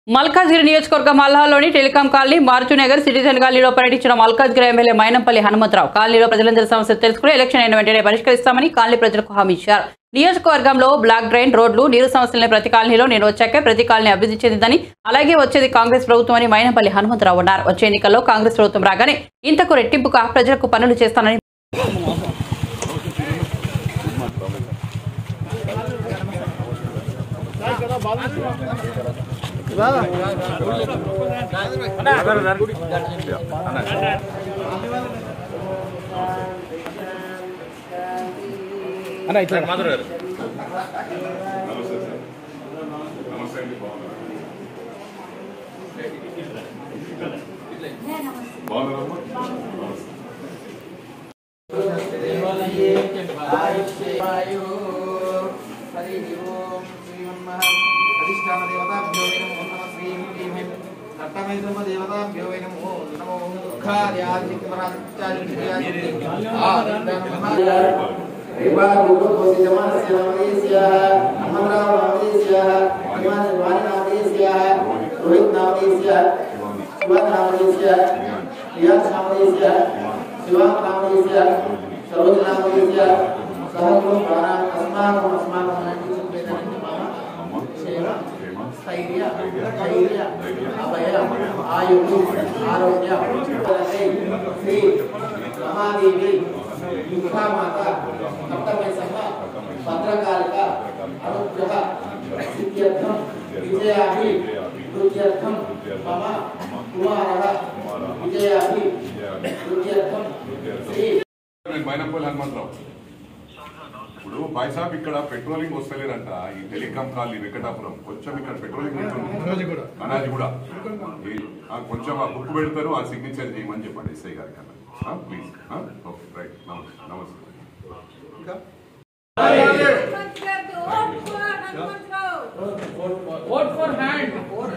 మల్కాజ్గిరి నియోజకవర్గం మల్హాలోని telecom colony మారుచునగర్ సిటిజన్ కాలనీలో పర్యటించిన మల్కాజ్గిరి ఎమ్మెల్యే మైనంపల్లి హనుమంతరావు కాలనీలో ప్రజలందరి సమస్యలు తెలుసుకుని ఎలక్షన్ అయిన వెంటనే పరిష్కరిస్తామని కాలనీ ప్రజలకు హామీ ఇచ్చారు నియోజకవర్గంలో బ్లాక్ డ్రైన్ రోడ్లు నీరు సమస్యలని ప్రతి కాలనీలో నేను వచ్చాకే ప్రతి కాలనీ అభివృద్ధి చెందిందని అలాగే వచ్చేది కాంగ్రెస్ ప్రభుత్వం అని మైనంపల్లి హనుమంతరావు అన్నారు వచ్చే ఎన్నికల్లో కాంగ్రెస్ ప్రభుత్వం రాగానే ఇంతకు రెట్టింపుగా ప్రజలకు పనులు చేస్తానని అన్న ఇట్లా స్థైర్య ధైర్య అభయ ఆయువు ఆరోగ్య శ్రీ మహాదేవి దుర్గామాత సప్తమైసమ్మ భద్రకాళిక అనుగ్రహ సిద్ధ్యర్థం విజయాభి వృద్ధ్యర్థం మమ కుమార విజయాభి వృద్ధ్యర్థం శ్రీ నేను మైనపల్లి హనుమంతరావు ఇప్పుడు బైసాబ్ ఇక్కడ పెట్రోలింగ్ వస్తలేరంట ఈ టెలికాం కాలనీ వెంకటాపురం కొంచెం ఇక్కడ పెట్రోలింగ్ ఉంటుంది అనాజీ కూడా ఈ- ఆ, కొంచెం ఆ బుక్ పెడతారు ఆ సిగ్నేచర్ చేయమని చెప్పండి ఎస్ఐ గారి కన్నా ప్లీజ్ ఓకే రైట్ నమస్తే నమస్తే ఇంకా Vote for hand.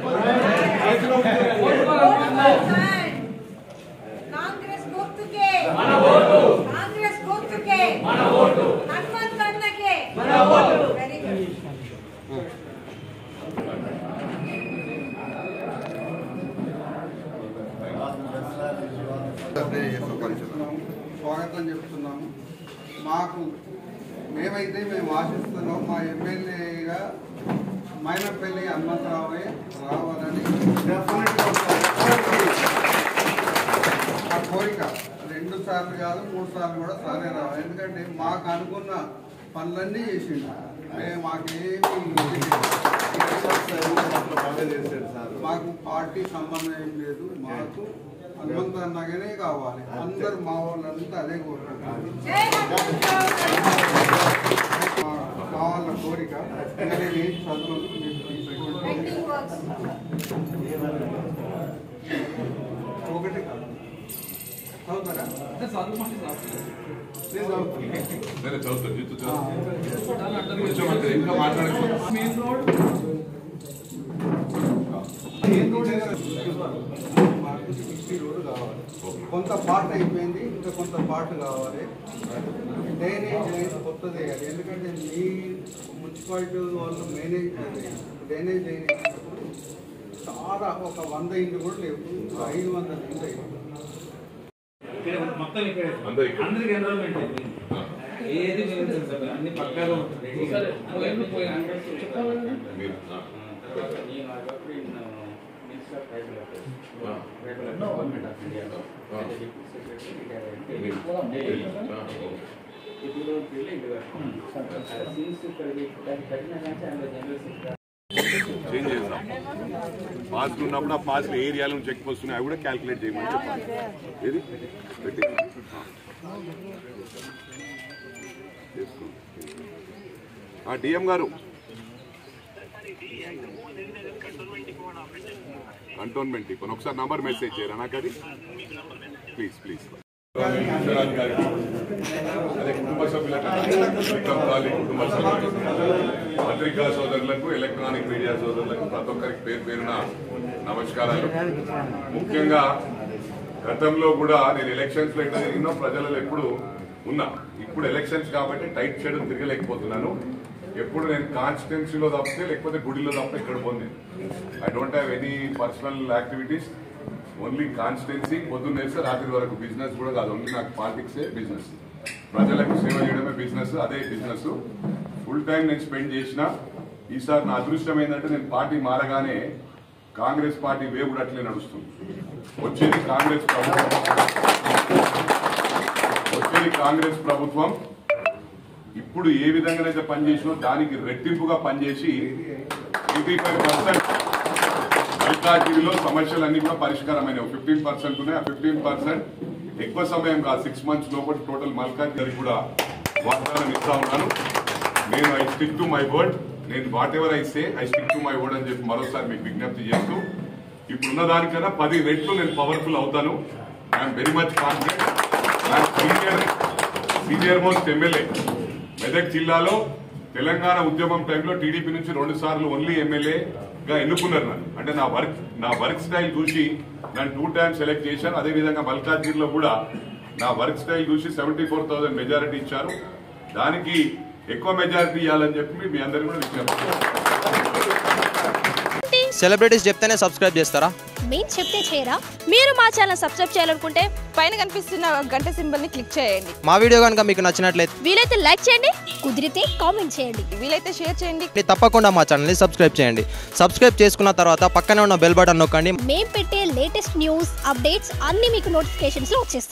కాంగ్రెస్ గుర్తుకే కాంగ్రెస్ గుర్తుకే హనుమంత్ అన్నకే వెరీ గుడ్ స్వాగతం చెప్తున్నాము మాకు మేమైతే మేము ఆశిస్తున్నాం మా ఎమ్మెల్యేగా మైనపల్లి హనుమంతరావే రావాలని ఆ కోరిక రెండు సార్లు కాదు మూడు సార్లు కూడా సారే రావాలి ఎందుకంటే మాకు అనుకున్న పనులన్నీ చేసిండు మేము మాకేమి మాకు పార్టీ సంబంధం ఏం లేదు మాకు హనుమంత అన్నగానే కావాలి అందరు మా వాళ్ళంతా అదే కోరుకుంటారు జై హనుమంత్ మా మా వాళ్ళ కోరిక ఇంకా నేను ఏం చదువును మీరు తీసుకోండి. పెయింటింగ్ వర్క్స్ ఒకటి కాదు చదువుతారా నేను చదువుతాను సరే చదువుతా జీతు చదువు కొంచెం అంతే ఇంకా మాట్లాడచ్చు మాకు సిక్స్టీ రోడ్ కావాలి కొంత పార్ట్ అయిపోయింది ఇంకా కొంత పార్ట్ కావాలి డ్రైనేజ్ అనేది కొత్తది వేయాలి ఎందుకంటే మీ మున్సిపాలిటీ వాళ్ళు మేనేజ్ డ్రైనేజ్ వేసినప్పుడు చాలా ఒక వంద ఇండ్లు కూడా లేవు ఐదు వందల ఇండ్లు అయ్యాయి ఇక్కడ మొత్తం ఇక్కడ అందరూ ఇక్కడ. అందరికి ఎన్రోల్మెంట్ అయిపోయింది ఏది లేదు సార్ అన్ని పక్కాగా ఉంటుంది మీరు ఆ. చేంజ్ చేద్దాం పాస్ ఉన్నప్పుడు ఆ పాస్ ఏరియాలో చెక్ వస్తున్నాయి అవి కూడా క్యాల్కులేట్ చేయమని చెప్పాలి ఏది పెట్టి చేసుకో. ఆ డిఎం గారు కంటోన్మెంట్ ఇప్పుడు ఒకసారి నంబర్ మెసేజ్ చేయరా నాకు అది ప్లీజ్ ప్లీజ్ గారికి అదే కుటుంబ సభ్యులకు విక్రమ్ కాలి కుటుంబ సభ్యులకు పత్రికా సోదరులకు ఎలక్ట్రానిక్ మీడియా సోదరులకు ప్రతి ఒక్కరికి పేరు పేరున నమస్కారాలు ముఖ్యంగా గతంలో కూడా నేను ఎలక్షన్స్ లో ఎట్లా జరిగినో ప్రజలలో ఎప్పుడు ఉన్నా ఇప్పుడు ఎలక్షన్స్ కాబట్టి టైట్ షెడ్యూల్ తిరగలేకపోతున్నాను ఎప్పుడు నేను కాన్స్టిట్యున్సీలో తప్పితే లేకపోతే గుడిలో తప్పితే ఇక్కడ పోంది I don't have any personal activities only constituency పొద్దున్న వేస్తే రాత్రి వరకు బిజినెస్ కూడా కాదు ఓన్లీ నాకు పాలిటిక్సే బిజినెస్ ప్రజలకు సేవ చేయడమే బిజినెస్ అదే బిజినెస్ ఫుల్ టైం నేను స్పెండ్ చేసిన ఈసారి నా అదృష్టం ఏంటంటే నేను పార్టీ మారగానే కాంగ్రెస్ పార్టీ వే కూడా అట్లే నడుస్తుంది వచ్చేది కాంగ్రెస్ ప్రభుత్వం వచ్చేది కాంగ్రెస్ ప్రభుత్వం ఇప్పుడు ఏ విధంగానైతే పనిచేసినో దానికి రెట్టింపుగా పనిచేసి ఎయిటీ ఫైవ్ పర్సెంట్ మల్కాజిగిరిలో సమస్యలన్నీ కూడా పరిష్కారమైన ఫిఫ్టీన్ పర్సెంట్ ఉన్నాయి ఆ ఫిఫ్టీన్ పర్సెంట్ ఎక్కువ సమయం కాదు సిక్స్ మంత్స్ లోపల టోటల్ మల్కాజిగిరి కూడా వాగ్దానం ఇస్తా ఉన్నాను నేను I stick to my word నేను whatever I say I stick to my word అని చెప్పి మరోసారి మీకు విజ్ఞప్తి చేస్తూ ఇప్పుడున్న దానికన్నా పది రెట్లు నేను పవర్ఫుల్ అవుతాను I'm very much confident senior senior most MLA Medak జిల్లాలో తెలంగాణ ఉద్యమం టైంలో టీడీపీ నుంచి రెండు సార్లు ఓన్లీ ఎమ్మెల్యేగా ఎన్నుకున్నారు నన్ను అంటే నా వర్క్ నా వర్క్ స్టైల్ చూసి నన్ను టూ టైమ్స్ సెలెక్ట్ చేశారు అదేవిధంగా మల్కాజ్గిరిలో కూడా నా వర్క్ స్టైల్ చూసి సెవెంటీ ఫోర్ థౌసండ్ మెజారిటీ ఇచ్చారు దానికి ఎక్కువ మెజారిటీ ఇవ్వాలని చెప్పి మీ అందరికీ కూడా విజ్ఞప్తి సెలబ్రిటీస్ చెప్తేనే సబ్స్క్రైబ్ చేస్తారా మేము చెప్తే చేయరా మీరు మా ఛానల్ సబ్స్క్రైబ్ చేయాలనుకుంటే పైన కనిపిస్తున్న గంట సింబల్ ని క్లిక్ చేయండి మా వీడియో కనుక మీకు నచ్చినట్లయితే వీలైతే లైక్ చేయండి కుదిరితే కామెంట్ చేయండి వీలైతే షేర్ చేయండి తప్పకుండా మా ఛానల్ని సబ్స్క్రైబ్ చేయండి సబ్స్క్రైబ్ చేసుకున్న తర్వాత పక్కనే ఉన్న బెల్ బటన్ నొక్కండి మేము పెట్టే లేటెస్ట్ న్యూస్ అప్డేట్స్ అన్నీ మీకు నోటిఫికేషన్స్లో వచ్చేస్తాయి